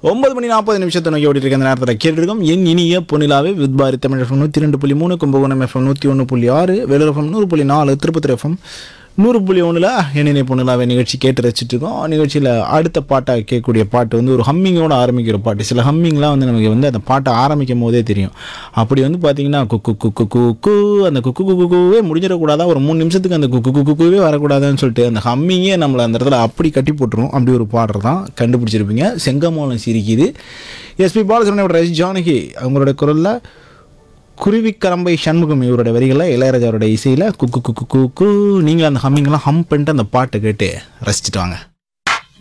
ஒன்பது மணி நாற்பது நிமிஷத்தை நோக்கி ஓடிட்டு இருக்க அந்த நேரத்தில் கேட்டிருக்கோம் என் இனிய பொன்னிலாவே வித்பாரி தமிழ் எஃப்எம் நூற்றி ரெண்டு புள்ளி மூணு கும்பகோணம் எஃப்எம் நூற்றி ஒன்று புள்ளி ஆறு வேலூர் எஃப்எம் நூறு புள்ளி நாலு திருப்பத்தூர் எஃப்எம் நூறு புள்ளி ஒன்றில் என்னென்ன பொண்ணுலாவே நிகழ்ச்சி கேட்டு ரசிச்சுட்டு இருக்கோம் நிகழ்ச்சியில் அடுத்த பாட்டாக கேட்கக்கூடிய பாட்டு வந்து ஒரு ஹம்மிங்கோட ஆரம்பிக்கிற பாட்டு சில ஹம்மிங்லாம் வந்து நமக்கு வந்து அந்த பாட்டை ஆரம்பிக்கும் போதே தெரியும் அப்படி வந்து பார்த்தீங்கன்னா குக்கு குக்கு குக்கு அந்த குக்கு குக்கு குக்குவே முடிஞ்சிடக்கூடாதா ஒரு மூணு நிமிஷத்துக்கு அந்த குக்கு குக்கு குக்குவே வரக்கூடாதுன்னு சொல்லிட்டு அந்த ஹம்மிங்கே நம்மளை அந்த இடத்துல அப்படி கட்டி போட்டுரும் அப்படி ஒரு பாடல் தான் கண்டுபிடிச்சிருப்பீங்க செங்கமோலம் சிரிக்குது எஸ்பி பாலசுப்ரமணியோட ரஜி ஜானகி அவங்களோட குரலில் குருவிக்கரம்பை சண்முகம் இவரோட வரிகளில் இளையராஜாவோட இசையில் குக்கு குக்கு குக்கு நீங்கள் அந்த ஹம்மிங்லாம் ஹம் பண்ணிட்டு அந்த பாட்டை கேட்டு ரசிச்சுட்டு வாங்க